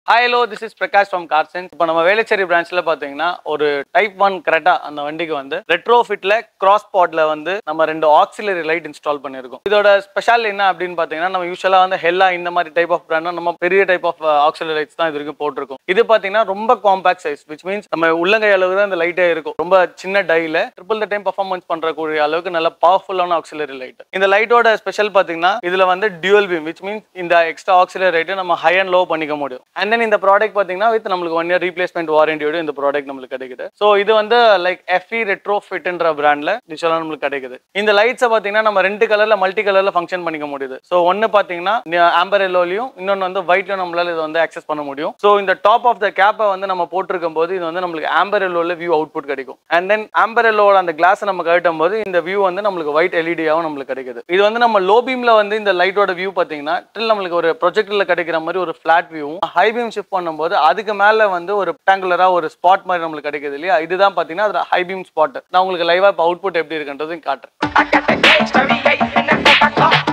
Hi hello this is Prakash from Carsense இப்போ நம்ம வேளச்சேரி பிரான்ச்ல பாத்தீங்கன்னா ஒரு டைப் ஒன் கரெக்டா அந்த வண்டிக்கு வந்து ரெட்ரோ ஃபிட்ல கிராஸ் பாட்ல வந்து நம்ம ரெண்டு ஆக்சிலரி லைட் இன்ஸ்டால் பண்ணியிருக்கோம் இதோட ஸ்பெஷல் என்ன அப்படின்னு பாத்தீங்கன்னா நம்ம யூஸ்வலா வந்து ஹெல்லா இந்த மாதிரி டைப் ஆஃப் பிராண்ட் நம்ம பெரிய டைப் ஆஃப் ஆக்சிலரி லைட்ஸ் தான் இது வரைக்கும் போட்டிருக்கோம் இது பாத்தீங்கன்னா ரொம்ப காம்பாக்ட் சைஸ் விச் மீன்ஸ் நம்ம உள்ளங்கை அளவு தான் இந்த லைட்டே இருக்கும் ரொம்ப சின்ன டைல ட்ரிபிள் த டைம் பர்ஃபார்மன்ஸ் பண்றக்கூடிய அளவுக்கு நல்ல பவர்ஃபுல்லான ஆக்சிலரி லைட் இந்த லைட்டோட ஸ்பெஷல் பாத்தீங்கன்னா இதுல வந்து டியூவல் பீம் விச் மீன்ஸ் இந்த எக்ஸ்ட்ரா ஆக்சிலரி லைட்டை நம்ம ஹை அண்ட் லோ பண்ணிக்க முடியும் அண்ட் தென் இந்த ப்ராடக்ட் பாத்தீங்கன்னா வித் நம்மளுக்கு ஒன் இயர் ரீப்ளேஸ்மெண்ட் வாரண்டியோட இந்த ப்ராடக்ட் நம்மளுக்கு கிடைக்குது ஸோ இது வந்து லைக் எஃப்இ ரெட்ரோ ஃபிட்ன்ற பிராண்ட்ல நிச்சயம் நம்மளுக்கு கிடைக்குது இந்த லைட்ஸை பாத்தீங்கன்னா நம்ம ரெண்டு கலர்ல மல்டி கலர்ல ஃபங்க்ஷன் பண்ணிக்க முடியுது ஸோ ஒன்னு பாத்தீங்கன்னா ஆம்பர் எல்லோலையும் இன்னொன்று வந்து ஒயிட்லையும் நம்மளால இதை வந்து ஆக்சஸ் பண்ண முடியும் ஸோ இந்த டாப் ஆஃப் த கேப்பை வந்து நம்ம போட்டிருக்கும் போது இது வந்து நம்மளுக்கு ஆம்பர் எல்லோல வியூ அவுட்புட் கிடைக்கும் அண்ட் தென் ஆம்பர் எல்லோட அந்த கிளாஸ் நம்ம கட்டும் போது இந்த வியூ வந்து நம்மளுக்கு ஒயிட் எல்இடியாவும் நம்மளுக்கு கிடைக்குது இது வந்து நம்ம லோ பீம்ல வந்து இந்த லைட்டோட வியூ பாத்தீங்கன்னா டில் நம்மளுக்கு ஒரு ப்ரொஜெக்டர்ல கிடைக்கிற மாதிரி ஒரு ஃபிளாட் வியூவும் ஹை பீம் ஷிஃப்ட் பண்ணும்போது அதுக்கு மேல வந்து ஒரு ரெக்டாங்குலரா ஒரு ஸ்பாட் மாதிரி நம்மளுக்கு கிடைக்குது இல்லையா இதுதான் பாத்தீங்கன்னா அது ஹை பீம் ஸ்பாட் நான் உங்களுக்கு லைவா இப்போ அவுட்புட் எப்படி இருக்குன்றதையும் காட்டுறேன் I got the age 38 and that fuck I talk.